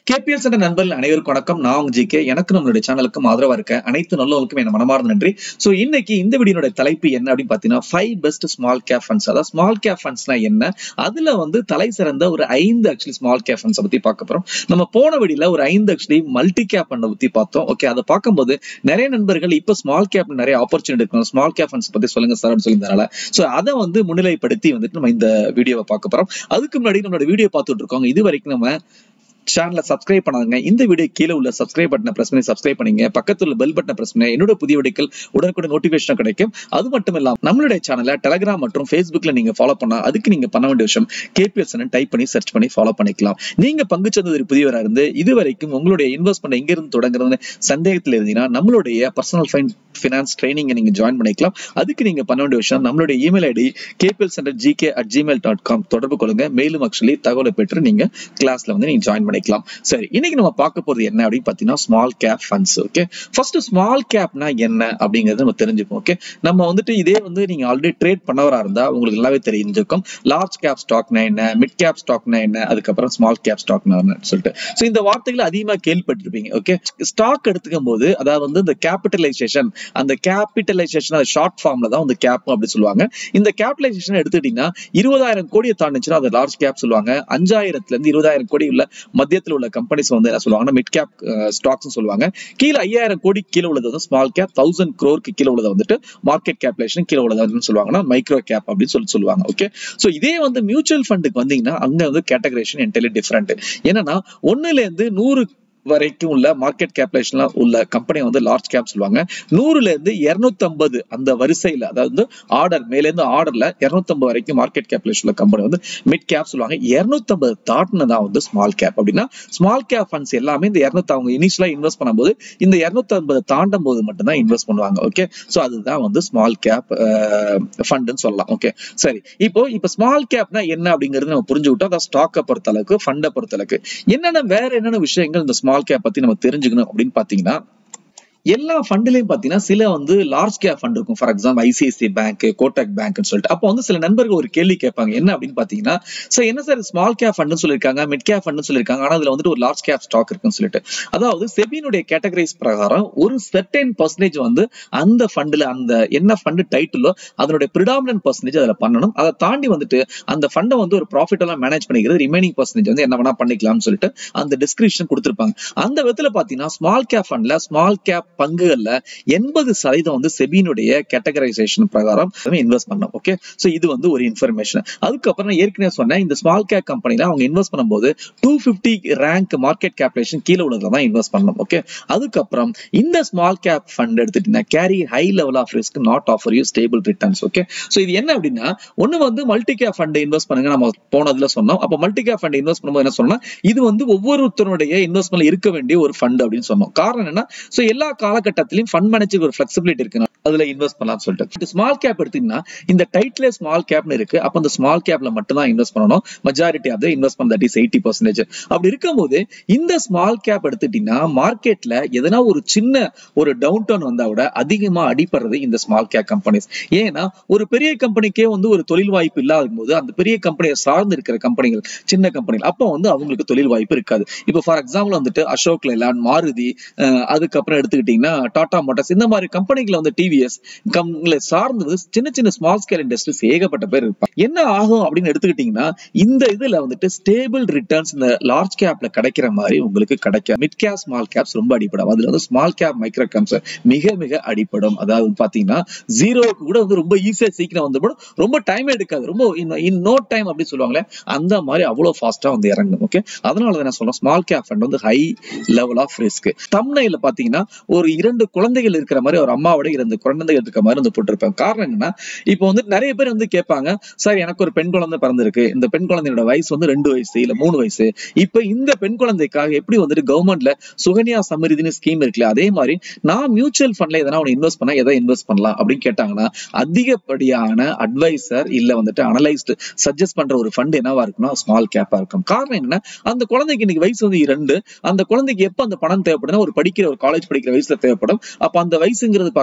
KPL சென்ற நண்பர்கள் அனைவருக்கும் வணக்கம் நான் உங்க ஜிகே எனக்கு நம்மளுடைய சேனலுக்கும் ஆதரவா இருக்க அனைத்து நல்லவங்களுக்கும் என்ன மனமார்ந்த நன்றி சோ இன்னைக்கு இந்த வீடியோட தலைப்பு என்ன அப்படின்னு பாத்தீங்கன்னா five best small cap funds அதாவது ஸ்மால் கேப் ஃபண்ட்ஸ்னா என்ன அதுல வந்து தலை சிறந்த ஒரு ஐந்து ஆக்சுவலி ஸ்மால் கேப் ஃபண்ட்ஸ் பத்தி பார்க்க போறோம் நம்ம போன வீடியோல ஒரு ஐந்து ஆக்சுவலி மல்டி கேப் ஃபண்ட் பத்தி பார்த்தோம் ஓகே அதை பார்க்கும்போது நிறைய நண்பர்கள் இப்ப ஸ்மால் கேப் நிறைய ஆப்பர்ச்சுனிட்டி இருக்கும் ஸ்மால் கேப் ஃபண்ட்ஸ் பத்தி சொல்லுங்க சார் அப்படின்னு சொல்லியிருந்தனால சோ அதை வந்து முன்னிலைப்படுத்தி வந்துட்டு நம்ம இந்த வீடியோவை பார்க்க போறோம் அதுக்கு முன்னாடி நம்மளோட வீடியோ பார்த்துட்டு இருக்கோங்க இது வரைக்கும் நம்ம சேனலை சப்ஸ்கிரைப் பண்ணாங்க இந்த வீடியோ கீழே உள்ள சப்ஸ்கிரைப் பட்டனை பிரஸ் பண்ணி சப்ஸ்கிரைப் பண்ணீங்க பக்கத்துல உள்ள பெல் பட்டனை பிரஸ் பண்ணி என்னோட புதிய வீடியோக்கள் உடனுக்குடன் நோட்டிபிகேஷன் கிடைக்கும் அது மட்டும் இல்லாம நம்மளுடைய சேனலை டெலிகிராம் மற்றும் ஃபேஸ்புக்ல நீங்க ஃபாலோ பண்ணா அதுக்கு நீங்க பண்ண வேண்டிய விஷயம் கேபிஎஸ் டைப் பண்ணி சர்ச் பண்ணி ஃபாலோ பண்ணிக்கலாம் நீங்க பங்கு சந்தை புதியவரா இருந்து இது வரைக்கும் உங்களுடைய இன்வெஸ்ட்மெண்ட் எங்க இருந்து தொடங்குறதுன்னு சந்தேகத்தில் இருந்தீங்கன்னா நம்மளுடைய பர்சனல் ஃபைன் ஃபினான்ஸ் ட்ரைனிங் நீங்க ஜாயின் பண்ணிக்கலாம் அதுக்கு நீங்க பண்ண வேண்டிய விஷயம் நம்மளுடைய email ID KPL centre GK at Gmail dot com தொடர்பு கொள்ளுங்க மேலும் ஆக்சுவலி தகவலை பெற்று நீங்க கிளாஸ்ல வந்து நீங்க ஜாயின் பண்ணிக்கலாம் சரி இன்னைக்கு நம்ம பார்க்க போறது என்ன அப்படின்னு பாத்தீங்கன்னா small cap funds okay first small கேப்னா என்ன அப்படிங்கறது நம்ம தெரிஞ்சுப்போம் ஓகே நம்ம வந்துட்டு இதே வந்து நீங்க ஆல்ரெடி ட்ரேட் பண்ணவரா இருந்தா உங்களுக்கு நல்லாவே தெரிஞ்சிருக்கும் லார்ஜ் கேப் ஸ்டாக்னா என்ன மிட் கேப் ஸ்டாக்னா என்ன அதுக்கப்புறம் ஸ்மால் கேப் ஸ்டாக்னா என்னன்னு சொல்லிட்டு ஸோ இந்த வார்த்தைகளை அதிகமா கேள்விப்பட்டிருப்பீங்க ஓகே ஸ்டாக் எடுத்துக்கும் போது அதாவது வந்து இந்த கேபிட்டலைசேஷன் அந்த கேபிட்டலைசேஷன் அது ஷார்ட் ஃபார்ம்ல தான் வந்து கேப் அப்படி சொல்லுவாங்க இந்த கேபிட்டலைசேஷன் எடுத்துட்டீங்கன்னா இருபதாயிரம் கோடியை தாண்டிச்சுன்னா அது லார்ஜ் கேப் சொல்லுவாங்க அஞ்சாயிரத்துல இருந்து இருபதாயிரம் கோடி உள்ள மத்தியத்தில் உள்ள கம்பெனிஸ் வந்து என்ன சொல்லுவாங்கன்னா மிட் கேப் ஸ்டாக்ஸ் சொல்லுவாங்க கீழே ஐயாயிரம் கோடி கீழே உள்ளது வந்து ஸ்மால் கேப் தௌசண்ட் க்ரோருக்கு கீழே உள்ளது வந்துட்டு மார்க்கெட் கேப்லேஷன் கீழே உள்ளது வந்து சொல்லுவாங்கன்னா மைக்ரோ கேப் அப்படின்னு சொல்லி சொல்லுவாங்க ஓகே சோ இதே வந்து மியூச்சுவல் ஃபண்டுக்கு வந்தீங்கன்னா அங்க வந்து கேட்டகரேஷன் என்டையர்லி டிஃப்ரெண்ட் என்னன்னா ஒண்ணுல இருந்து நூறு வரைக்கும் உள்ள மார்க்கெட் கேப்லேஷன்ல உள்ள கம்பெனி வந்து லார்ஜ் கேப் சொல்லுவாங்க நூறுல இருந்து இருநூத்தி ஐம்பது அந்த வரிசையில அதாவது ஆர்டர் மேல இருந்து ஆர்டர்ல இருநூத்தி ஐம்பது வரைக்கும் மார்க்கெட் கேப்லேஷன் உள்ள கம்பெனி வந்து மிட் கேப் சொல்லுவாங்க இருநூத்தி ஐம்பது தாட்னதான் வந்து ஸ்மால் கேப் அப்படின்னா ஸ்மால் கேப் ஃபண்ட்ஸ் எல்லாமே இந்த இருநூத்தி அவங்க இனிஷியலா இன்வெஸ்ட் பண்ணும்போது இந்த இருநூத்தி ஐம்பது தாண்டும் போது மட்டும்தான் இன்வெஸ்ட் பண்ணுவாங்க ஓகே சோ அதுதான் வந்து ஸ்மால் கேப் ஃபண்டுன்னு சொல்லலாம் ஓகே சரி இப்போ இப்போ ஸ்மால் கேப்னா என்ன அப்படிங்கிறது நம்ம புரிஞ்சுக்கிட்டோம் அதான் ஸ்டாக்கை பொறுத்த அளவுக்கு ஃபண்டை பொறுத்த அளவுக்கு என்னென்ன வேற என்னென்ன விஷயங்கள் இந்த ஸ்மால் கேப் பத்தி நம்ம தெரிஞ்சுக்கணும் அப்படின்னு பாத்தீங்கன்னா எல்லா ஃபண்ட்லயும் பாத்தீங்கன்னா சில வந்து லார்ஜ் கேப் ஃபண்ட் இருக்கும் for example ICIC bank Kotak பேங்க்னு சொல்லிட்டு அப்போ வந்து சில நண்பர்கள் ஒரு கேள்வி கேட்பாங்க என்ன அப்படின்னு பாத்தீங்கன்னா சார் என்ன சார் ஸ்மால் கேப் ஃபண்ட் சொல்லியிருக்காங்க மிட் கேப் ஃபண்ட் சொல்லியிருக்காங்க ஆனா அதுல வந்துட்டு ஒரு லார்ஜ் கேப் ஸ்டாக் இருக்குன்னு சொல்லிட்டு அதாவது செபினுடைய கேட்டகரைஸ் பிரகாரம் ஒரு செர்டைன் பர்சன்டேஜ் வந்து அந்த ஃபண்ட்ல அந்த என்ன ஃபண்ட் டைட்டிலோ அதனுடைய ப்ரிடாமினன்ட் பர்சன்டேஜ் அதுல பண்ணணும் அதை தாண்டி வந்துட்டு அந்த ஃபண்டை வந்து ஒரு ப்ராஃபிட் எல்லாம் மேனேஜ் பண்ணிக்கிறது ரிமைனிங் பர்சன்டேஜ் வந்து என்ன வேணா பண்ணிக்கலாம்னு சொல்லிட்டு அந்த டிஸ்கிரிப்ஷன் கொடுத்திருப்பாங்க அந்த விதத்துல பாத்தீங்கன்னா ஸ்மால் கேப் ஃபண்ட்ல ஸ்மால் கேப் பங்குகள்ல எண்பது சதவீதம் வந்து செபினுடைய கேட்டகரைசேஷன் பிரகாரம் இன்வெஸ்ட் பண்ணோம் ஓகே சோ இது வந்து ஒரு இன்ஃபர்மேஷன் அதுக்கப்புறம் நான் ஏற்கனவே சொன்னேன் இந்த ஸ்மால் கேப் கம்பெனில அவங்க இன்வெஸ்ட் பண்ணும்போது two fifty rank market capitalisation கீழே உள்ளதுல தான் இன்வெஸ்ட் பண்ணணும் ஓகே அதுக்கப்புறம் இந்த ஸ்மால் கேப் ஃபண்ட் எடுத்துட்டீங்கன்னா carry high level of risk not offer you stable returns okay so இது என்ன அப்படின்னா ஒண்ணு வந்து மல்டி கேப் ஃபண்ட் இன்வெஸ்ட் பண்ணுங்க நம்ம போனதுல சொன்னோம் அப்ப மல்டி கேப் ஃபண்ட் இன்வெஸ்ட் பண்ணும்போது என்ன சொன்னா இது வந்து ஒவ்வொருத்தருடைய இன்வெஸ்ட்மெண்ட்ல இருக்க வேண்டிய ஒரு ஃபண்ட் அப்படின்னு சொன்னோம் காரணம் என்ன சோ எல்லா காலகட்டத்திலையும் ஃபண்ட் மேனேஜர் ஒரு ஃபிளெக்சிபிலிட்டி இருக்கு அதுல இன்வெஸ்ட் பண்ணலாம்னு சொல்லிட்டு ஸ்மால் கேப் எடுத்தீங்கன்னா இந்த டைட்டிலே ஸ்மால் கேப்னு இருக்கு அப்ப அந்த ஸ்மால் கேப்ல மட்டும் தான் இன்வெஸ்ட் பண்ணணும் majority of the investment that is eighty percentage அப்படி இருக்கும்போது இந்த ஸ்மால் கேப் எடுத்துட்டீங்கன்னா மார்க்கெட்ல எதனா ஒரு சின்ன ஒரு டவுன் டவுன் வந்தா கூட அதிகமா அடிப்படுறது இந்த ஸ்மால் கேப் கம்பெனிஸ் ஏன்னா ஒரு பெரிய கம்பெனிக்கே வந்து ஒரு தொழில் வாய்ப்பு இல்லாத போது அந்த பெரிய கம்பெனியை சார்ந்து இருக்கிற கம்பெனிகள் சின்ன கம்பெனிகள் அப்போ வந்து அவங்களுக்கு தொழில் வாய்ப்பு இருக்காது இப்போ ஃபார் எக்ஸாம்பிள் வந்துட்டு அசோக் லேலாண்ட் மாருதி அதுக்கப்புறம் எடுத்துக்கிட்டீங்கன்னா டாடா மோட்டார்ஸ் இந்த மாதிரி கம்பெனிகளை வந்து டிவிஎஸ் கம்பெனிகளை சார்ந்து சின்ன சின்ன ஸ்மால் ஸ்கேல் இண்டஸ்ட்ரீஸ் ஏகப்பட்ட பேர் இருப்பாங்க என்ன ஆகும் அப்படின்னு எடுத்துக்கிட்டீங்கன்னா இந்த இதுல வந்துட்டு ஸ்டேபிள் ரிட்டர்ன்ஸ் இந்த லார்ஜ் கேப்ல கிடைக்கிற மாதிரி உங்களுக்கு கிடைக்கும் மிட் கேப் ஸ்மால் கேப்ஸ் ரொம்ப அடிப்படும் அதுல வந்து ஸ்மால் கேப் மைக்ரோ கேப்ஸ் மிக மிக அடிப்படும் அதாவது பாத்தீங்கன்னா ஜீரோவுக்கு கூட வந்து ரொம்ப ஈஸியா சீக்கிரம் வந்துடும் ரொம்ப டைம் எடுக்காது ரொம்ப இன் நோ டைம் அப்படி சொல்லுவாங்களே அந்த மாதிரி அவ்வளவு ஃபாஸ்டா வந்து இறங்கும் ஓகே அதனால தான் சொல்றேன் ஸ்மால் கேப் ஃபண்ட் வந்து ஹை லெவல் ஆஃப் ரிஸ்க் தம்னையில பாத்தீங்கன்னா ஒரு இரண்டு குழந்தைகள் இருக்கிற மாதிரி ஒரு அம்மாவோட இரண்டு குழந்தைகள் இருக்க மாதிரி வந்து போட்டிருப்பாங்க காரணம் என்னன்னா இப்போ வந்து நிறைய பேர் வந்து கேட்பாங்க சார் எனக்கு ஒரு பெண் குழந்தை பிறந்திருக்கு இந்த பெண் குழந்தையோட வயசு வந்து ரெண்டு வயசு இல்ல மூணு வயசு இப்ப இந்த பெண் குழந்தைக்காக எப்படி வந்துட்டு கவர்மெண்ட்ல சுகன்யா சமிருதினு ஸ்கீம் இருக்குல்ல அதே மாதிரி நான் மியூச்சுவல் ஃபண்ட்ல எதனா ஒன்று இன்வெஸ்ட் பண்ணா எதை இன்வெஸ்ட் பண்ணலாம் அப்படின்னு கேட்டாங்கன்னா அதிகப்படியான அட்வைசர் இல்ல வந்துட்டு அனலைஸ்டு சஜஸ்ட் பண்ற ஒரு ஃபண்ட் என்னவா இருக்குன்னா ஸ்மால் கேப்பா இருக்கும் காரணம் என்ன அந்த குழந்தைக்கு இன்னைக்கு வயசு வந்து இரண்டு அந்த குழந்தைக்கு எப்ப அந்த பணம் தேவைப்படுதுன்னா ஒரு படிக்கிற ஒரு காலேஜ் படிக்கிற வயசுல தேவைப்படும் அப்ப அந்த வயசுங்கிறது பார்க்கும்போது ஒரு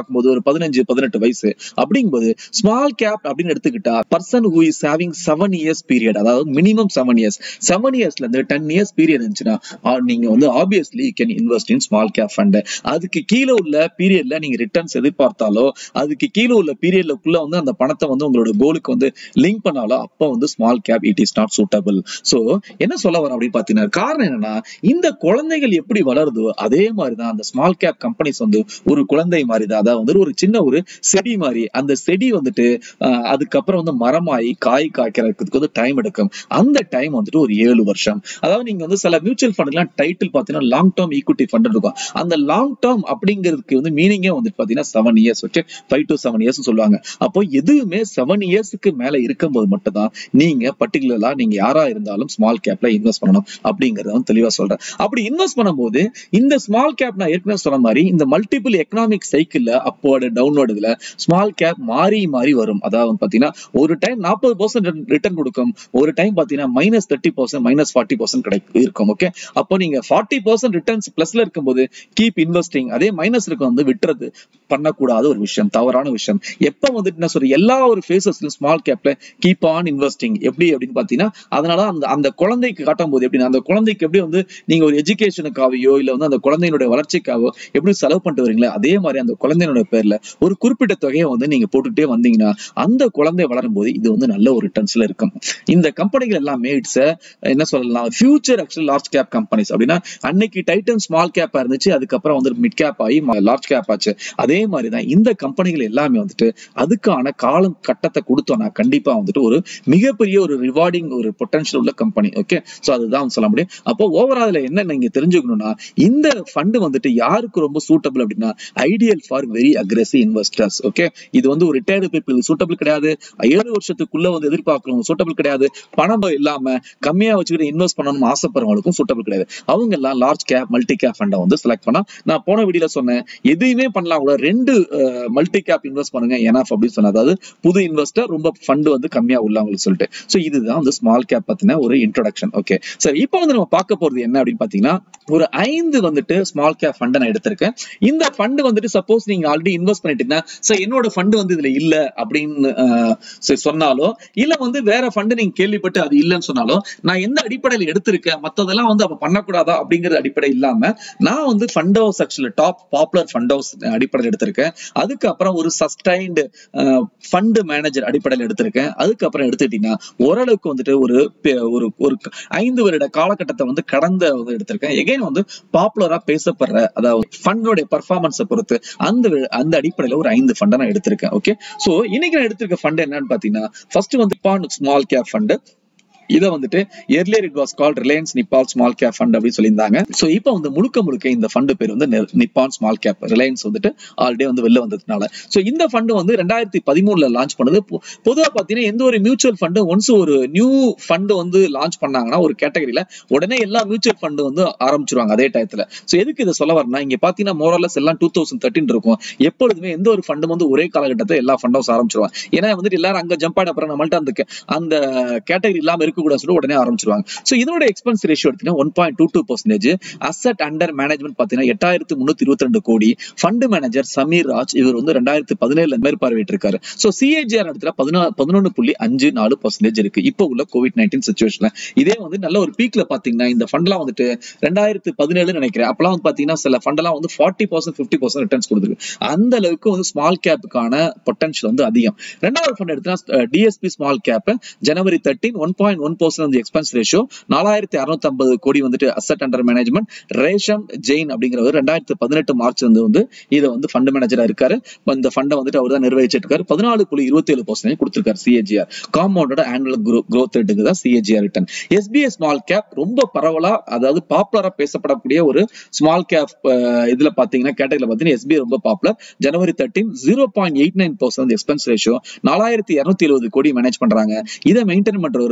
பதினஞ்சு பதினெட்டு வயசு அப்படிங்கும்போது ஸ்மால் கேப் அப்படின்னு எடுத்துக்கிட்டா person who is having seven years period அதாவது மினிமம் செவன் இயர்ஸ் செவன் இயர்ஸ்ல இருந்து டென் இயர்ஸ் பீரியட் இருந்துச்சுன்னா ஆ, நீங்க வந்து obviously can invest in small cap fund அதுக்கு கீழே உள்ள பீரியட்ல நீங்க ரிட்டர்ன்ஸ் எதிர்பார்த்தாலோ அதுக்கு கீழே உள்ள பீரியட்லக்குள்ள வந்து அந்த பணத்தை வந்து உங்களோட கோலுக்கு வந்து லிங்க் பண்ணாலோ அப்போ வந்து small cap it is not suitable so என்ன சொல்ல வரேன் அப்படின்னு பாத்தீங்கன்னா காரணம் என்னன்னா இந்த குழந்தைகள் எப்படி வளருதோ அதே மாதிரிதான் அந்த ஸ்மால் கேப் கம்பெனிஸ் வந்து ஒரு குழந்தை மாதிரி தான் அதாவது வந்து ஒரு சின்ன ஒரு செடி மாதிரி அந்த செடி வந்துட்டு ஆஹ், அதுக்கப்புறம் வந்து மரமாயி காய் காய்க்கிறதுக்கு வந்து டைம் எடுக்கும் அந்த டைம் வந்துட்டு ஒரு ஏழு வருஷம் அதாவது நீங்க வந்து சில மியூச்சுவல் ஃபண்ட்லாம் டைட்டில் பாத்தீங்கன்னா லாங் டேர்ம் ஈக்விட்டி ஃபண்ட் இருக்கும் அந்த லாங் டேர்ம் அப்படிங்கிறதுக்கு வந்து மீனிங்கே வந்துட்டு பாத்தீங்கன்னா செவன் இயர்ஸ் வச்சு ஃபைவ் டு செவன் இயர்ஸ் சொல்லுவாங்க அப்போ எதுவுமே செவன் இயர்ஸ்க்கு மேல இருக்கும்போது மட்டும்தான் நீங்க பர்டிகுலரா நீங்க யாரா இருந்தாலும் ஸ்மால் கேப்ல இன்வெஸ்ட் பண்ணணும் அப்படிங்கறத வந்து தெளிவா சொல்றேன் அப்படி இன்வெஸ்ட் பண்ணும்போது இந்த ஸ்மால் கேப் நான் ஏற்கனவே சொன்ன மாதிரி இந்த மல்டிபிள் எக்கனாமிக் சைக்கிள்ல அப்போர்டு டவுன்வர்டுல ஸ்மால் கேப் மாறி மாறி வரும் அதாவது வந்து பாத்தீங்கன்னா ஒரு டைம் நாற்பது பர்சன்ட் ரிட்டர்ன் கொடுக்கும் ஒரு டைம் பாத்தீங்கன்னா minus thirty percent minus forty percent கிடைக்கும் இருக்கும் ஓகே அப்போ நீங்க ஃபார்ட்டி பர்சன்ட் ரிட்டர்ன்ஸ் பிளஸ்ல இருக்கும்போது கீப் இன்வெஸ்டிங் அதே மைனஸ் இருக்கும் வந்து விட்டுறது பண்ணக்கூடாத ஒரு விஷயம் தவறான விஷயம் எப்ப வந்துட்டு என்ன சொல்ற எல்லா ஒரு ஃபேசஸ்லயும் ஸ்மால் கேப்ல கீப் ஆன் இன்வெஸ்டிங் எப்படி அப்படின்னு பாத்தீங்கன்னா அதனால அந்த அந்த குழந்தைக்கு காட்டும் போது எப்படின்னா அந்த குழந்தைக்கு எப்படி வந்து நீங்க ஒரு எஜுகேஷனுக்காகவோ இல்ல வந்து அந்த குழந்தையினுடைய வளர்ச்சிக்காகவோ எப்படி செலவு பண்ணிட்டு வரீங்களோ அதே மாதிரி அந்த குழந்தையினுடைய பேர்ல ஒரு குறிப்பிட்ட தொகையை வந்து நீங்க போட்டுட்டே வந்தீங்கன்னா அந்த குழந்தை வளரும் போது இது வந்து நல்ல ஒரு ரிட்டர்ன்ஸ்ல இருக்கும் இந்த கம்பெனிகள் எல்லாமே இட்ஸ் என்ன சொல்லலாம் future actual large cap companies அப்படின்னா அன்னைக்கு டைட்டன் ஸ்மால் கேப்பா இருந்துச்சு அதுக்கப்புறம் வந்து மிட் கேப் ஆகி லார்ஜ் கேப் ஆச்சு அதே மாதிரி தான் இந்த கம்பெனிகள் எல்லாமே வந்துட்டு அதுக்கான காலம் கட்டத்தை கொடுத்தோம்னா கண்டிப்பா வந்துட்டு ஒரு மிகப்பெரிய ஒரு ரிவார்டிங் ஒரு பொட்டன்ஷியல் உள்ள கம்பெனி ஓகே சோ அதுதான் சொல்ல முடியும் அப்போ ஓவரால் என்ன நீங்க தெரிஞ்சுக்கணும்னா இந்த ஃபண்ட் வந்துட்டு யாருக்கு ரொம்ப சூட்டபிள் அப்படின்னா ideal for very aggressive investors okay இது வந்து ஒரு ரிட்டையர்டு பீப்புள் சூட்டபிள் கிடையாது ஏழு வருஷத்துக்குள்ள வந்து எதிர்பார்க்கணும் சூட்டபிள் கிடையாது பணம் இல்லாம கம்மியா வச்சுக்கிட்டு இன்வெஸ்ட் பண்ணணும்னு ஆசைப்படுறவங்களுக்கும் சூட்டபிள் கிடையாது அவங்க எல்லாம் லார்ஜ் கேப் மல்டி கேப் ஃபண்டை வந்து செலக்ட் பண்ணா நான் போன வீடியோல சொன்னேன் எதையுமே பண்ணலாம் கூட ரெண்டு மல்டி கேப் இன்வெஸ்ட் பண்ணுங்க எனஃப் அப்படின்னு சொன்னேன் அதாவது புது இன்வெஸ்டர் ரொம்ப ஃபண்ட் வந்து கம்மியா உள்ளவங்களுக்கு சொல்லிட்டு சோ இதுதான் வந்து ஸ்மால் கேப் பத்தின ஒரு இன்ட்ரோடக்ஷன் ஓகே சரி இப்போ வந்து நம்ம பார்க்க போறது என்ன அப்படின்னு பாத்தீங்கன்னா ஒரு ஐந்து வந்துட்டு ஸ்மால் கேப் ஃபண்டை நான் எடுத்திருக்கேன் இந்த ஃபண்ட் வந்துட்டு சப்போஸ் நீங்க ஆல்ரெடி இன்வெஸ்ட் பண்ணிட்டீங்கன்னா சார் என்னோட ஃபண்ட் வந்து இதுல இல்ல அப்படின்னு அஹ், சரி, சொன்னாலோ இல்ல வந்து வேற ஃபண்ட் நீங்க கேள்விப்பட்டு அது இல்லைன்னு சொன்னாலும் நான் எந்த அடிப்படையில் எடுத்திருக்கேன் மத்ததெல்லாம் வந்து அப்ப பண்ணக்கூடாதா அப்படிங்கிற அடிப்படை இல்லாம நான் வந்து fund house actually top popular fund house அடிப்படையில் எடுத்திருக்கேன் அதுக்கப்புறம் ஒரு சஸ்டைன்டு ஃபண்ட் மேனேஜர் அடிப்படையில் எடுத்திருக்கேன் அதுக்கப்புறம் எடுத்துக்கிட்டீங்கன்னா ஓரளவுக்கு வந்துட்டு ஒரு பெ- ஒரு ஒரு ஐந்து வருட காலகட்டத்தை வந்து கடந்த வந்து எடுத்திருக்கேன் எகைன் வந்து பாப்புலரா பேசப்படுற அதாவது ஃபண்டோடைய பர்ஃபார்மன்ஸை பொறுத்து அந்த வி- அந்த அடிப்படையில ஒரு ஐந்து ஃபண்டை நான் எடுத்திருக்கேன் ஓகே சோ இன்னைக்கு நான் எடுத்திருக்க ஃபண்ட் என்னன்னு பாத்தீங்கன்னா ஃபர்ஸ்ட் வந்து பான் ஸ்மால் கேப் ஃபண்ட் இதை வந்துட்டு earlier it was call Reliance Nippon small cap fund அப்படின்னு சொல்லியிருந்தாங்க ஸோ இப்போ வந்து முழுக்க முழுக்க இந்த ஃபண்டு பேர் வந்து நெ- நிப்பான் ஸ்மால் கேப் ரிலையன்ஸ் வந்துட்டு ஆல்ரெடி வந்து வெளில வந்ததுனால ஸோ இந்த ஃபண்டு வந்து ரெண்டாயிரத்தி பதிமூணுல லான்ச் பண்ணது பொ- பொதுவா பார்த்தீங்கன்னா எந்த ஒரு மியூச்சுவல் ஃபண்டு ஒன்ஸ் ஒரு நியூ ஃபண்டு வந்து லான்ச் பண்ணாங்கன்னா ஒரு கேட்டகரியில உடனே எல்லா மியூச்சுவல் ஃபண்டு வந்து ஆரம்பிச்சிருவாங்க அதே டயத்துல ஸோ எதுக்கு இதை சொல்ல வரேன்னா இங்க பாத்தீங்கன்னா மோரலஸ் எல்லாம் டூ தௌசண்ட் தேர்ட்டின் இருக்கும் எப்பொழுதுமே எந்த ஒரு ஃபண்டும் வந்து ஒரே காலகட்டத்தில் எல்லா ஃபண்ட் ஹவுஸ் ஆரம்பிச்சிருவாங்க ஏன்னா வந்துட்டு எல்லாரும் அங்க ஜம்ப் ஆட அப்புறம் நம்மள்ட்ட அந்த ca- அந்த கேட்டகரி இல்லாம இருக்கக்கூடாது சொல்லி உடனே ஆரம்பிச்சிருவாங்க ஸோ இதோட எக்ஸ்பென்ஸ் ரேஷியோ எடுத்தீங்கன்னா one point two two percentage asset under management பாத்தீங்கன்னா எட்டாயிரத்து முன்னூத்தி இருபத்தி ரெண்டு கோடி ஃபண்ட் மேனேஜர் சமீர் ராஜ் இவர் வந்து ரெண்டாயிரத்து பதினேழுல மேற்பார்வையிட்டு இருக்காரு ஸோ சிஏஜிஆர் இடத்துல பதினா பதினொன்று புள்ளி அஞ்சு நாலு பர்சன்டேஜ் இருக்கு இப்போ உள்ள கோவிட் நைன்டீன் சுச்சுவேஷன்ல இதே வந்து நல்ல ஒரு பீக்ல பாத்தீங்கன்னா இந்த ஃபண்ட்லாம் வந்துட்டு ரெண்டாயிரத்து பதினேழு நினைக்கிறேன் அப்பெல்லாம் வந்து பாத்தீங்கன்னா சில ஃபண்டெல்லாம் வந்து forty percent fifty percent returns கொடுத்துருக்கு அந்த அளவுக்கு வந்து ஸ்மால் கேப்புக்கான பொட்டன்ஷியல் வந்து அதிகம் ரெண்டாவது ஃபண்ட் எடுத்தா DSP small cap January thirteen one point one percent வந்து எக்ஸ்பென்ஸ் ரேஷியோ நாலாயிரத்தி அறுநூத்தி ஐம்பது கோடி வந்துட்டு asset under management Resham Jain அப்படிங்கிறவர் ரெண்டாயிரத்தி பதினெட்டு மார்ச் வந்து வந்து இதை வந்து ஃபண்ட் மேனேஜரா இருக்காரு இந்த ஃபண்டை வந்துட்டு அவர் தான் நிர்வகிச்சிட்டு இருக்காரு பதினாலு புள்ளி இருபத்தி ஏழு பர்சன்டேஜ் கொடுத்திருக்காரு சிஏஜிஆர் காம்பவுண்டோட ஆனுவல் growth ரேட்டுக்கு தான் CAGR return SBI small cap ரொம்ப பரவலா அதாவது பாப்புலரா பேசப்படக்கூடிய ஒரு ஸ்மால் கேப் இதுல பாத்தீங்கன்னா கேட்டகரியில பாத்தீங்கன்னா எஸ்பிஐ ரொம்ப popular January thirteen zero point eight nine percent expense ratio நாலாயிரத்தி இருநூத்தி எழுபது கோடி மேனேஜ் பண்றாங்க இதை மெயின்டைன் பண்றவர் இன்னும்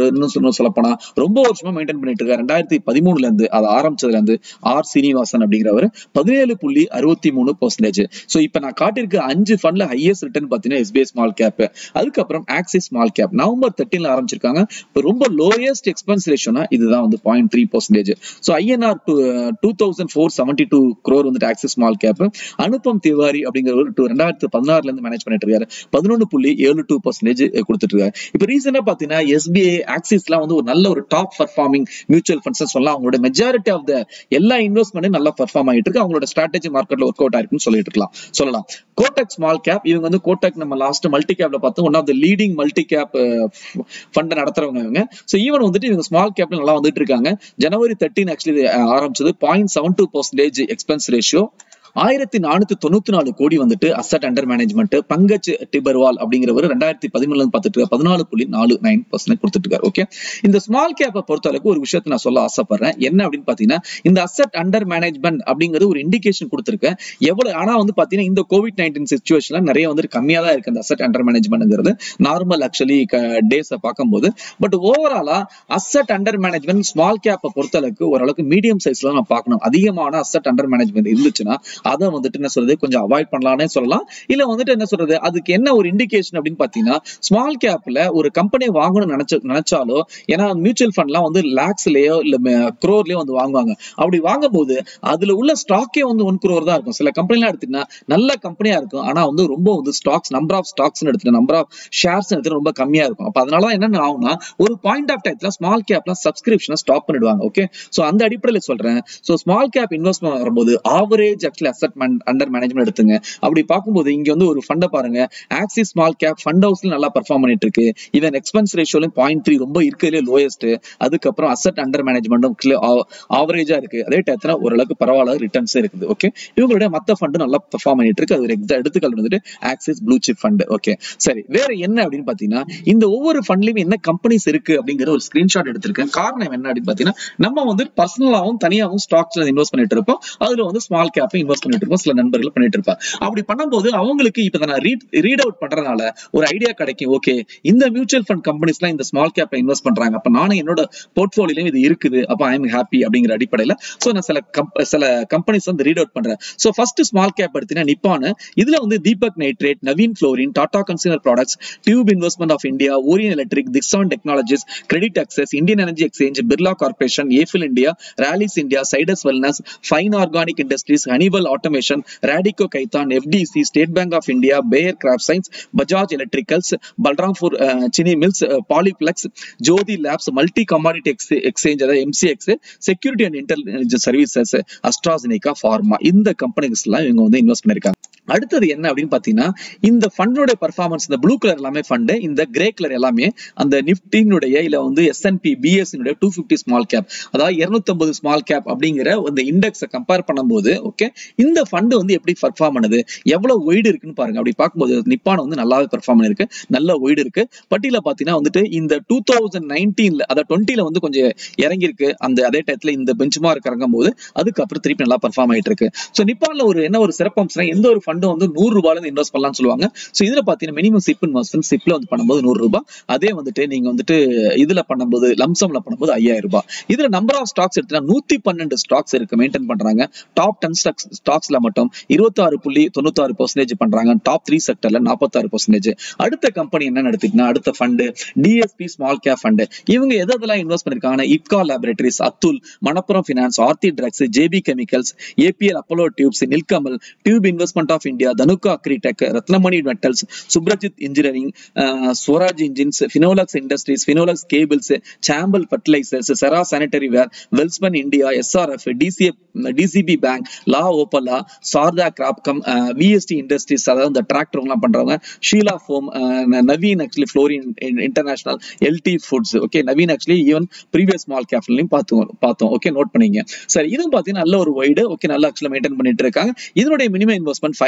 இன்னும் சொல்ல போனா ரொம்ப வருஷமா மெயின்டைன் பண்ணிட்டு இருக்காரு ரெண்டாயிரத்தி பதிமூணுல இருந்து அது ஆரம்பிச்சதுல இருந்து ஆர் சீனிவாசன் அப்படிங்கிறவர் பதினேழு புள்ளி அறுபத்தி மூணு பர்சன்டேஜ் ஸோ இப்போ நான் காட்டியிருக்க அஞ்சு ஃபண்ட்ல ஹையஸ்ட் ரிட்டர்ன் பார்த்தீங்கன்னா எஸ்பிஐ ஸ்மால் கேப் அதுக்கப்புறம் ஆக்சிஸ் ஸ்மால் கேப் நவம்பர் தேர்ட்டீன்ல ஆரம்பிச்சிருக்காங்க இப்போ ரொம்ப லோயஸ்ட் எக்ஸ்பென்ஸ் ரேஷியோனா இதுதான் வந்து point three percentage so INR two two thousand four seventy two crore வந்துட்டு Axis small cap Anupam Tiwari அப்படிங்கிறவர் டூ ரெண்டாயிரத்து பதினாறுல இருந்து மேனேஜ் பண்ணிட்டு இருக்காரு பதினொன்று புள்ளி ஏழு டூ பர்சன்டேஜ் கொடுத்துட்டு இருக்காரு இப்போ ரீசெண்டா பாத்தீங்கன்னா எஸ்பிஐ ஆக்சிஸ்லாம் வந்து ஒரு நல்ல ஒரு டாப் பர்ஃபார்மிங் மியூச்சுவல் ஃபண்ட்ஸ் சொல்லலாம் அவங்களோட மெஜாரிட்டி ஆஃப் த எல்லா இன்வெஸ்ட்மெண்ட்டும் நல்லா பர்ஃபார்ம் ஆகிட்டு இருக்கு அவங்களோட ஸ்ட்ராட்டஜி மார்க்கெட்ல ஒர்க் அவுட் ஆயிருக்குன்னு சொல்லிட்டு இருக்கலாம் சொல்லலாம் கோட்டக் ஸ்மால் கேப் இவங்க வந்து கோட்டக் நம்ம லாஸ்ட் மல்டி கேப்ல பார்த்தோம் one of the leading multi cap fund நடத்துறவங்க இவங்க ஸோ ஈவன் வந்துட்டு இவங்க ஸ்மால் கேப்ல நல்லா வந்துட்டு இருக்காங்க ஜனவரி தேர்ட்டின் ஆக்சுவலி ஆரம்பிச்சது point seven two percentage expense ratio ஆயிரத்தி நானூத்தி தொண்ணூத்தி நாலு கோடி வந்துட்டு asset under management Pankaj Tibrewal அப்படிங்கிறவர் ரெண்டாயிரத்தி பதிமூணுல பார்த்துட்டு பதினாலு புள்ளி நாலு நைன் பர்சன்ட் கொடுத்துட்டு இருக்காரு ஓகே இந்த ஸ்மால் கேப்பை பொறுத்த அளவுக்கு ஒரு விஷயத்தை நான் சொல்ல ஆசைப்படுறேன் என்ன அப்படின்னு பாத்தீங்கன்னா இந்த அசட் அண்டர் மேனேஜ்மெண்ட் அப்படிங்கிறது ஒரு இண்டிகேஷன் கொடுத்துருக்கேன் எவ்வளவு ஆனா வந்து பாத்தீங்கன்னா இந்த கோவிட் நைன்டீன் சுச்சுவேஷன்ல நிறைய வந்து கம்மியா தான் இருக்கு அந்த அசட் அண்டர் மேனேஜ்மெண்ட்ங்கிறது நார்மல் ஆக்சுவலி டேஸை பார்க்கும்போது பட் ஓவராலா அசட் அண்டர் மேனேஜ்மெண்ட் ஸ்மால் கேப்பை பொறுத்த அளவுக்கு ஓரளவுக்கு மீடியம் சைஸ்ல நம்ம பார்க்கணும் அதிகமான அசட் அண்டர் மேனேஜ்மெண்ட் இருந்துச்சுன்னா அதை வந்துட்டு என்ன சொல்றது கொஞ்சம் அவாய்ட் பண்ணலாம்னே சொல்லலாம் இல்ல வந்துட்டு என்ன சொல்றது அதுக்கு என்ன ஒரு இண்டிகேஷன் அப்படின்னு பாத்தீங்கன்னா ஸ்மால் கேப்ல ஒரு கம்பெனி வாங்கணும்னு நினைச்ச நினைச்சாலோ ஏன்னா மியூச்சுவல் ஃபண்ட்லாம் வந்து லேக்ஸ்லயோ இல்ல குரோர்லயோ வந்து வாங்குவாங்க அப்படி வாங்கும்போது அதுல உள்ள ஸ்டாக்கே வந்து ஒன் குரோர் தான் இருக்கும் சில கம்பெனிலாம் எடுத்தீங்கன்னா நல்ல கம்பெனியா இருக்கும் ஆனா வந்து ரொம்ப வந்து ஸ்டாக்ஸ் நம்பர் ஆஃப் ஸ்டாக்ஸ் எடுத்துட்டு நம்பர் ஆஃப் ஷேர்ஸ் எடுத்துட்டு ரொம்ப கம்மியா இருக்கும் அப்ப அதனால என்ன ஆகும்னா ஒரு பாயிண்ட் ஆஃப் டைத்துல ஸ்மால் கேப்லாம் சப்ஸ்கிரிப்ஷனை ஸ்டாப் பண்ணிடுவாங்க ஓகே சோ அந்த அடிப்படையில் சொல்றேன் சோ ஸ்மால் கேப் இன்வெஸ்ட்மெண்ட் வரும்போது average actually asset under management எடுத்துங்க அப்படி பார்க்கும்போது இங்க வந்து ஒரு ஃபண்டை பாருங்க ஆக்சிஸ் ஸ்மால் கேப் ஃபண்ட் ஹவுஸ்ல நல்லா பர்ஃபார்ம் பண்ணிட்டு இருக்கு ஈவன் எக்ஸ்பென்ஸ் ரேஷியோலையும் பாயிண்ட் த்ரீ ரொம்ப இருக்கிறதுலே லோயஸ்ட் அதுக்கப்புறம் அசட் அண்டர் மேனேஜ்மெண்ட்டும் ஆவரேஜா இருக்கு அதே டயத்துல ஓரளவுக்கு பரவாயில்ல ரிட்டர்ன்ஸ் இருக்குது ஓகே இவங்களுடைய மத்த ஃபண்டு நல்லா பர்ஃபார்ம் பண்ணிட்டு இருக்கு அது ஒரு எக்ஸா எடுத்துக்கால் வந்துட்டு Axis blue chip fund okay சரி வேற என்ன அப்படின்னு பாத்தீங்கன்னா இந்த ஒவ்வொரு ஃபண்ட்லயும் என்ன கம்பெனிஸ் இருக்கு அப்படிங்கிற ஒரு ஸ்கிரீன்ஷாட் எடுத்திருக்கேன் காரணம் என்ன அப்படின்னு பாத்தீங்கன்னா நம்ம வந்து பர்சனலாவும் தனியாவும் ஸ்டாக்ஸ்ல இன்வெஸ்ட் பண்ணிட்டு இருப்போம் அதுல வந்து ஸ்மால் கேப் இன்வெஸ்ட் பண்ணிட்டு இருப்போம் சில நண்பர்கள் பண்ணிட்டு இருப்பாங்க அப்படி பண்ணும்போது அவங்களுக்கு இப்ப நான் ரீட் ரீட் அவுட் பண்றதுனால ஒரு ஐடியா கிடைக்கும் ஓகே இந்த மியூச்சுவல் ஃபண்ட் கம்பெனிஸ்லாம் இந்த ஸ்மால் கேப் இன்வெஸ்ட் பண்றாங்க அப்ப நானும் என்னோட போர்ட்போலியோலயும் இது இருக்குது அப்ப ஐ எம் ஹாப்பி அப்படிங்கிற அடிப்படையில சோ நான் சில சில கம்பெனிஸ் வந்து ரீட் அவுட் பண்றேன் சோ ஃபர்ஸ்ட் ஸ்மால் கேப் எடுத்தீங்கன்னா நிப்பான் இதுல வந்து Deepak nitrate Navin fluorine Tata consumer products tube investment of India Orient electric Dixon technologies credit access Indian energy exchange Birla corporation Affle India Rallis India Zydus wellness fine organic industries Honeywell automation Radico Khaitan FDC state bank of India Bayer crop science Bajaj electricals Balrampur Chini mills Polyplex Jyothy labs multi commodity exchange அதாவது MCX security and intelligence services AstraZeneca pharma இந்த companies எல்லாம் இவங்க வந்து invest பண்ணிருக்காங்க அடுத்தது என்ன அப்படின்னு பாத்தீங்கன்னா இந்த ஃபண்டோட பர்ஃபார்மன்ஸ் இந்த ப்ளூ கலர் எல்லாமே ஃபண்டு இந்த கிரே கலர் எல்லாமே அந்த நிப்டினுடைய இல்ல வந்து எஸ்என்பி பிஎஸ்னுடைய டூ பிப்டி ஸ்மால் கேப் அதாவது இருநூத்தி ஸ்மால் கேப் அப்படிங்கிற இந்த இண்டெக்ஸை கம்பேர் பண்ணும்போது ஓகே இந்த ஃபண்டு வந்து எப்படி பர்ஃபார்ம் பண்ணுது எவ்வளவு ஒய்டு இருக்குன்னு பாருங்க அப்படி பார்க்கும்போது நிப்பான் வந்து நல்லாவே பெர்ஃபார்ம் பண்ணிருக்கு நல்ல ஒய்டு இருக்கு பட்டியல பாத்தீங்கன்னா வந்துட்டு இந்த டூ தௌசண்ட் நைன்டீன்ல அதாவது டுவெண்ட்டில வந்து கொஞ்சம் இறங்கியிருக்கு அந்த அதே டயத்துல இந்த பெஞ்ச் மார்க் இறங்கும் போது அதுக்கப்புறம் திருப்பி நல்லா பர்ஃபார்ம் ஆயிட்டு இருக்கு ஸோ நிப்பான்ல ஒரு என்ன ஒரு சிறப்பம்சம் எந்த ஒரு ஃபண்டு வந்து நூறு ரூபாயில இருந்து இன்வெஸ்ட் பண்ணலாம்னு சொல்லுவாங்க ஸோ இதுல பாத்தீங்கன்னா மினிமம் சிப் இன்வெஸ்ட்மெண்ட் சிப்ல வந்து பண்ணும்போது நூறு ரூபாய் அதே வந்துட்டு நீங்க வந்துட்டு இதுல பண்ணும்போது லம்சம்ல பண்ணும்போது ஐயாயிரம் ரூபாய் இதுல நம்பர் ஆஃப் ஸ்டாக்ஸ் எடுத்தா நூத்தி பன்னெண்டு ஸ்டாக்ஸ் இருக்கு மெயின்டைன் பண்றாங்க டாப் டென் ஸ்டாக்ஸ் ஸ்டாக்ஸ்ல மட்டும் இருபத்தாறு புள்ளி தொண்ணூத்தாறு பர்சன்டேஜ் பண்றாங்க டாப் த்ரீ செக்டர்ல நாற்பத்தாறு பர்சன்டேஜ் அடுத்த கம்பெனி என்ன எடுத்துக்கிட்டா அடுத்த fund DSP small cap fund இவங்க எது எதெல்லாம் இன்வெஸ்ட் பண்ணிருக்காங்கன்னா Ipca laboratories Atul Manappuram finance Aarti drugs JB chemicals APL Apollo tubes Nilkamal tube investment of India Dhanuka agritech Ratnamani metals Suprajit engineering Swaraj engines Finolex industries Finolex cables Chambal fertilisers Cera sanitary ware Welspun India SRF TCF DCB bank La Opala Sharda Cropchem VST industries அதாவது இந்த tractor எல்லாம் பண்றவங்க Sheela foam Navin actually fluorine international LT foods okay Navin actually even previous small கேப்லையும் பார்த்தோம் பார்த்தோம் okay note பண்ணீங்க சரி இதுவும் பார்த்தீங்கன்னா நல்ல ஒரு வைடு ஓகே நல்ல ஆக்சுவலாக மெயின்டைன் பண்ணிட்டு இருக்காங்க இதனுடைய மினிமம் இன்வெஸ்ட்மெண்ட் ஃபைவ்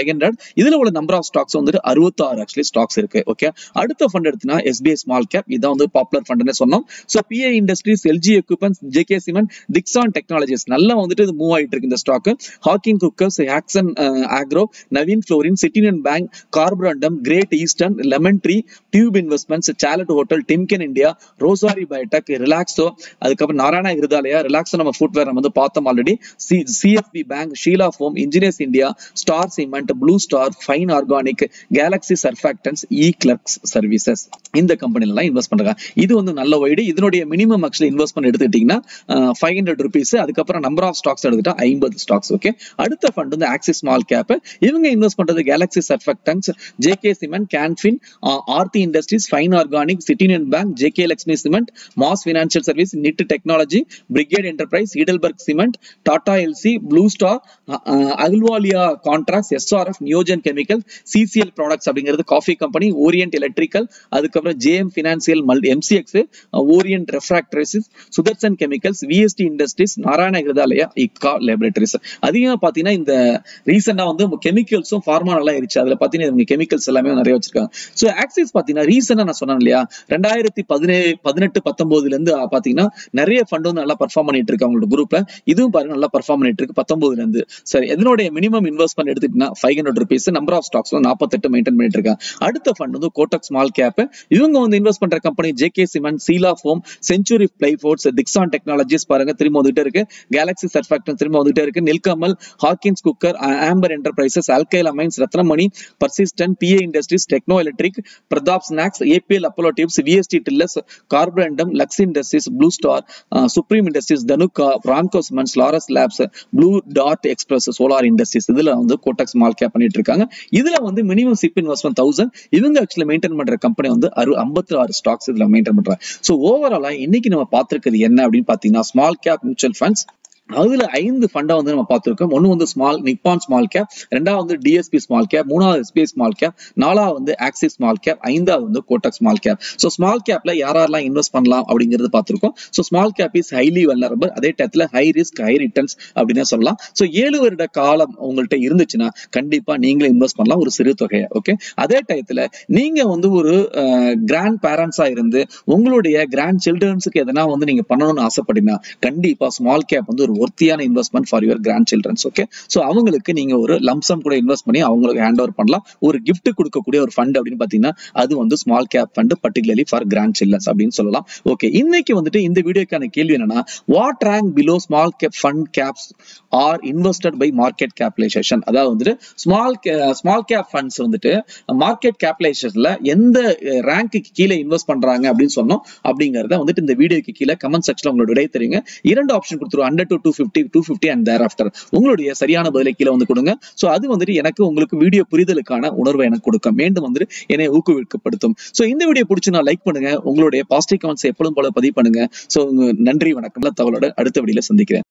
ஹண்ட்ரட் இதுல உள்ள நம்பர் ஆஃப் ஸ்டாக்ஸ் வந்துட்டு அறுபத்தி ஆறு ஆக்சுவலி ஸ்டாக்ஸ் இருக்கு ஓகே அடுத்த ஃபண்ட் எடுத்துனா எஸ்பிஐ ஸ்மால் கேப் இதான் வந்து பாப்புலர் ஃபண்ட்னு சொன்னோம் so PI industries Elgi equipments JK cement Dixon technologies நல்லா வந்துட்டு இது மூவ் ஆயிட்டு இருக்கு இந்த stock Hawkins cookers Hatsun agro Navin fluorine City Union bank Carborundum great eastern lemon tree tube investments chalet hotel Timken India Rosari biotech Relaxo அதுக்கப்புறம் Narayana Hrudayalaya Relaxo நம்ம footwear நம்ம வந்து பார்த்தோம் ஆல்ரெடி சி CFP bank Sheela foam engineers India star cement blue star fine organic Galaxy surfactants e Clerx services இந்த கம்பெனிலாம் invest பண்றாங்க இது வந்து நல்ல வைடு இதனுடைய மினிமம் ஆக்சுவலி இன்வெஸ்ட்மெண்ட் எடுத்துக்கிட்டீங்கன்னா ஃபைவ் ஹண்ட்ரட் ருபீஸ் அதுக்கப்புறம் நம்பர் ஆஃப் ஸ்டாக்ஸ் எடுத்துட்டா ஐம்பது ஸ்டாக்ஸ் ஓகே அடுத்த ஃபண்ட் வந்து ஆக்சிஸ் ஸ்மால் கேப் இவங்க இன்வெஸ்ட் பண்றது Galaxy surfactants JK cement Canfin Aarti industries fine organic City Union bank JK Lakshmi cement MAS financial service NIIT technology Brigade enterprise ஹீடல்பர்க் cement Tata Elxsi blue star Ahluwalia contracts SRF Neogen chemical CCL products அப்படிங்கிறது coffee company Orient electrical அதுக்கப்புறம் JM financial மல் MCX Orient refractories Sudarshan chemicals VST industries Narayana Hrudayalaya Ipca laboratories அதிகமா பாத்தீங்கன்னா இந்த ரீசெண்டா வந்து கெமிக்கல்ஸும் pharma நல்லா இருந்துச்சு அதுல பாத்தீங்கன்னா இவங்க கெமிக்கல்ஸ் எல்லாமே நிறைய வச்சிருக்காங்க ஸோ ஆக்சிஸ் பாத்தீங்கன்னா ரீசெண்டா நான் சொன்னேன் இல்லையா ரெண்டாயிரத்தி பதினேழு பதினெட்டு பத்தொன்பதுல இருந்து பாத்தீங்கன்னா நிறைய ஃபண்ட் வந்து நல்லா பர்ஃபார்ம் பண்ணிட்டு இருக்கு அவங்களோட குரூப்ல இதுவும் பாருங்க நல்லா பர்ஃபார்ம் பண்ணிட்டு இருக்கு பத்தொன்பதுல இருந்து சரி இதனுடைய மினிமம் இன்வெஸ்ட்மெண்ட் எடுத்துட்டீங்கன்னா five hundred rupees number of stocks நாற்பத்தெட்டு மெயின்டைன் பண்ணிட்டு இருக்காங்க அடுத்த ஃபண்ட் வந்து கோட்டக் ஸ்மால் கேப் இவங்க வந்து இன்வெஸ்ட் பண்ற company JK cement Sheela foam century plyboards Dixon technologies பாருங்க திரும்ப வந்துட்டே இருக்கு கேலக்ஸி சர்ஃபாக்டன் திரும்ப வந்துட்டே இருக்கு Nilkamal Hawkins cooker Amber enterprises Alkyl amines Ratnamani Persistent PI industries techno electric Pratap snacks APL Apollo tubes VST Tillers Carborundum Lux industries blue star supreme industries Dhanuka Ramco cements Laurus labs blue டாட் express solar industries இதுல வந்து Kotak small cap பண்ணிட்டு இருக்காங்க இதுல வந்து minimum chip investment thousand இவங்க actually maintain பண்ற company வந்து அறு ஐம்பத்தி ஆறு ஸ்டாக்ஸ் இதுல மெயின்டைன் பண்றாங்க ஸோ ஓவராலா இன்னைக்கு நம்ம பார்த்திருக்கிறது என்ன அப்படின்னு பாத்தீங்கன்னா ஸ்மால் கேப் மியூச்சுவல் ஃபண்ட்ஸ் அதுல ஐந்து ஃபண்டா வந்து நம்ம பார்த்திருக்கோம் ஒன்னு வந்து ஸ்மால் நிப்பான் ஸ்மால் கேப் ரெண்டாவது வந்து டிஎஸ்பி ஸ்மால் கேப் மூணாவது எஸ்பிஐ ஸ்மால் கேப் நாலாவது வந்து ஆக்சிஸ் ஸ்மால் கேப் ஐந்தாவது வந்து Kotak small cap so small கேப்ல யாரெல்லாம் இன்வெஸ்ட் பண்ணலாம் அப்படிங்கிறது பார்த்திருக்கோம் so small cap is highly vulnerable அதே டயத்துல ஹை ரிஸ்க் ஹை ரிட்டர்ன்ஸ் அப்படின்னு சொல்லலாம் ஸோ ஏழு வருட காலம் உங்கள்கிட்ட இருந்துச்சுன்னா கண்டிப்பா நீங்களே இன்வெஸ்ட் பண்ணலாம் ஒரு சிறு தொகையை ஓகே அதே டயத்துல நீங்க வந்து ஒரு கிராண்ட் பேரண்ட்ஸா இருந்து உங்களுடைய கிராண்ட் சில்ட்ரன்ஸுக்கு எதனா வந்து நீங்க பண்ணணும்னு ஆசைப்பட்டீங்கன்னா கண்டிப்பா ஸ்மால் கேப் வந்து ஒரு ஒர்த்தியான investment for your grand childrens okay so அவங்களுக்கு நீங்க ஒரு லம்சம் கூட இன்வெஸ்ட் பண்ணி அவங்களுக்கு ஹேண்ட் ஓவர் பண்ணலாம் ஒரு கிஃப்ட் கொடுக்கக்கூடிய ஒரு ஃபண்ட் அப்படின்னு பாத்தீங்கன்னா அது வந்து small cap fund particularly for grand childrens அப்படின்னு சொல்லலாம் ஓகே இன்னைக்கு வந்துட்டு இந்த வீடியோக்கான கேள்வி என்னன்னா what rank below small cap fund caps are invested by market capitalisation அதாவது வந்துட்டு ஸ்மால் ஸ்மால் கேப் ஃபண்ட்ஸ் வந்துட்டு மார்க்கெட் கேபிடலைசேஷன்ல எந்த ரேங்க்கு கீழே இன்வெஸ்ட் பண்றாங்க அப்படின்னு சொன்னோம் அப்படிங்கறத வந்துட்டு இந்த வீடியோக்கு கீழே கமெண்ட் செக்ஷன்ல உங்களோட விடை தெரியுங்க இரண்டு ஆப்ஷன் கொடுத்துருவோம் hundred to two fifty two fifty and thereafter உங்களுடைய சரியான பதிலை கீழே வந்து கொடுங்க ஸோ அது வந்துட்டு எனக்கு உங்களுக்கு வீடியோ புரிதலுக்கான உணர்வை எனக்கு கொடுக்கும் மீண்டும் வந்து என்னை ஊக்குவிக்கப்படுத்தும் ஸோ இந்த வீடியோ பிடிச்சி நான் லைக் பண்ணுங்க உங்களுடைய பாசிட்டிவ் கமெண்ட்ஸ் எப்பொழுதும் போல பதிவு பண்ணுங்க ஸோ நன்றி வணக்கம் தகவலோட அடுத்த வீடியோல சந்திக்கிறேன்